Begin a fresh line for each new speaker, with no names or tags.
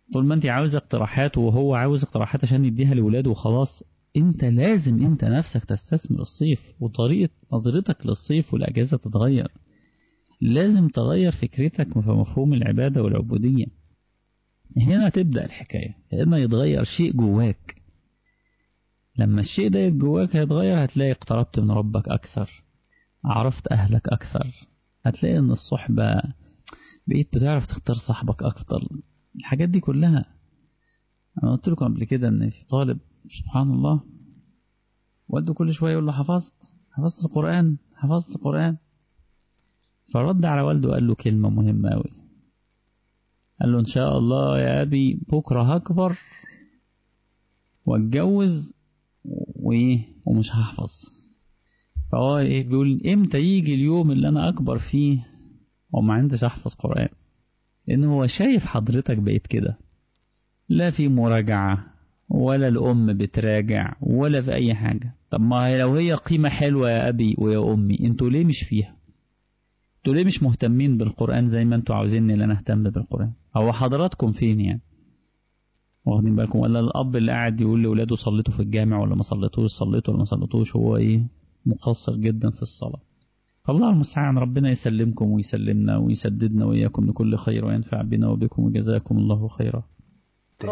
طول ما انت عاوز اقتراحات وهو عاوز اقتراحات عشان يديها لولاده وخلاص انت لازم انت نفسك تستثمر الصيف وطريقة نظرتك للصيف والأجازة تتغير لازم تغير فكرتك في مفهوم العبادة والعبودية هنا تبدأ الحكاية هنا يتغير شيء جواك لما الشيء ده جواك هيتغير هتلاقي اقتربت من ربك أكثر عرفت أهلك أكثر هتلاقي إن الصحبة بقيت بتعرف تختار صاحبك أكثر الحاجات دي كلها أنا قلت لكم قبل كده إن في طالب سبحان الله والده كل شوية يقول له حفظت حفظت القرآن حفظت القرآن فرد على والده وقال له كلمة مهمة أوي قال له إن شاء الله يا أبي بكرة هكبر واتجوز وإيه ومش هحفظ فهو إيه بيقول إمتى يجي اليوم اللي أنا أكبر فيه وما عندش أحفظ قرآن لأن هو شايف حضرتك بقيت كده لا في مراجعة ولا الأم بتراجع ولا في أي حاجة طب ما لو هي قيمة حلوة يا أبي ويا أمي انتوا ليه مش فيها انتوا ليه مش مهتمين بالقرآن زي ما انتوا عاوزيني ان انا اهتم بالقرآن هو حضراتكم فين يعني واخدين بالكم ولا الأب اللي قاعد يقول لأولاده صليتوا في الجامع ولا ما صليتوش صليتوا ولا ما صليتوش هو إيه مقصر جدا في الصلاة فالله المستعان ربنا يسلمكم ويسلمنا ويسددنا وإياكم لكل خير وينفع بنا وبكم وجزاكم الله خيرا